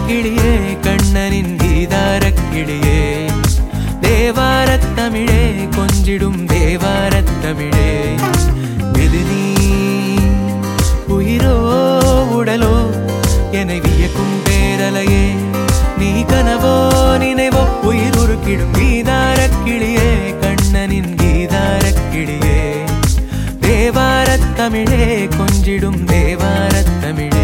கிளியே கண்ணனின் கீதாரக் கிளியே தேவாரத் தமிழே கொஞ்சிடும் தேவாரத் தமிழே இது நீ உயிரோ உடலோ என வியக்கும் பேரலையே நீ கனவோ நினைவோ உயிர் உருக்கிடும் கீதாரக் கிளியே கண்ணனின் கீதாரக் கிளியே தேவாரத் தமிழே கொஞ்சிடும் தேவாரத் தமிழே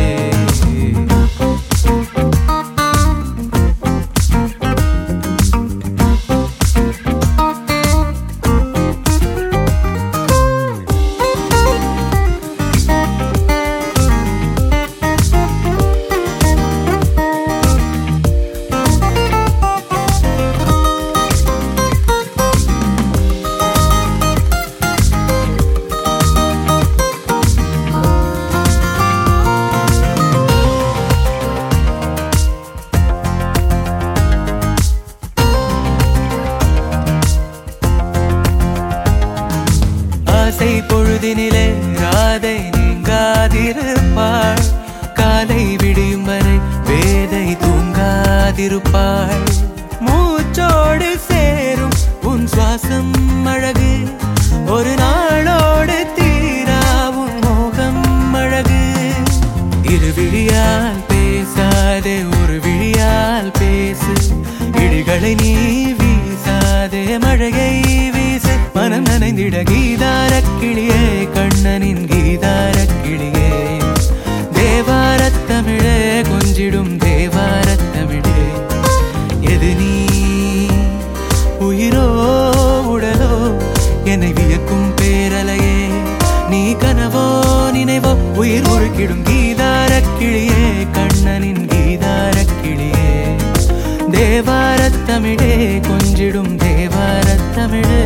ஆசை பொழுதினிலே ராதை நீங்காதிருப்பாள் காலை விடியும் வரை வேதை தூங்காதிருப்பாள் மூச்சோடு சேரும் உன் சுவாசம் அழகு ஒரு நாளோடு தீரா உன் மோகம் அழகு இரு விழியால் பேசாதே ஒரு விழியால் பேசு இடிகளை நீ வீசாதே மழையை வீசு மனம் நனைந்திட கீதாரக் கிளியே கண்ணனின் கீதாரக் கிளியே தேவாரத் தமிழே கொஞ்சிடும் தேவாரத் தமிழே எது நீ உயிரோ உடலோ என்னை வியக்கும் பேரலையே நீ கனவோ நினைவோ உயிர் உருக்கிடும் கீதாரக் கிளியே கண்ணனின் கீதாரக் கிளியே தேவாரத் தமிழே கொஞ்சிடும் தேவாரத் தமிழே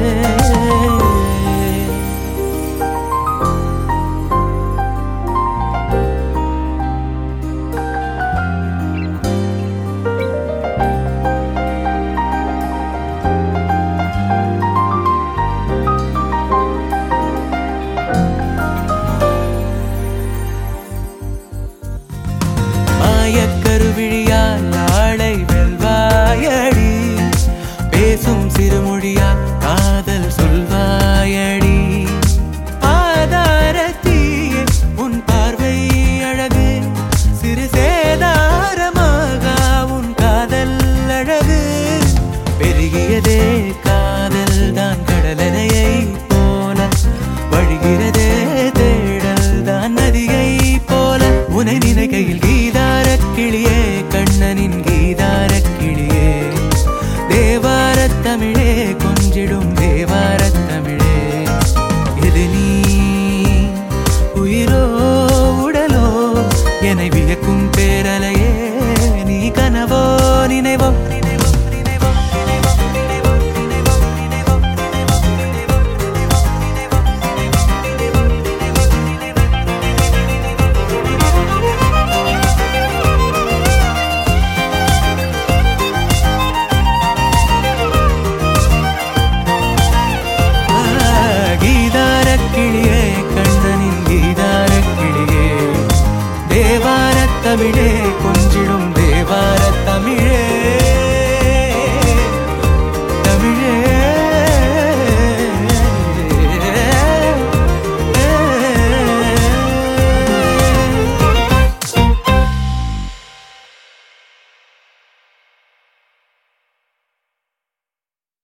மாயக்கருவிழியால் ஆளை வெல்வாயடி பேசும் சிறுமொழியா காதல் சொல்வாயடி ஆதாரத்தீயே உன் பார்வை அழகு சிறு சேதாரமாக உன் காதல் அழகு பெருகியதே காதல் தான் கடலனையை போல வழிகிறதே தேடல் தான் நதியை போல உனை நினைக்கையில் கீதாரக் கிளியே கண்ணனின் கீதாரக் கிளியே தேவாரத் தமிழே கொஞ்சிடும் தேவாரத் தமிழே இது நீ உயிரோ உடலோ என்னை வியக்கும் பேரலையே நீ கனவோ நினைவோ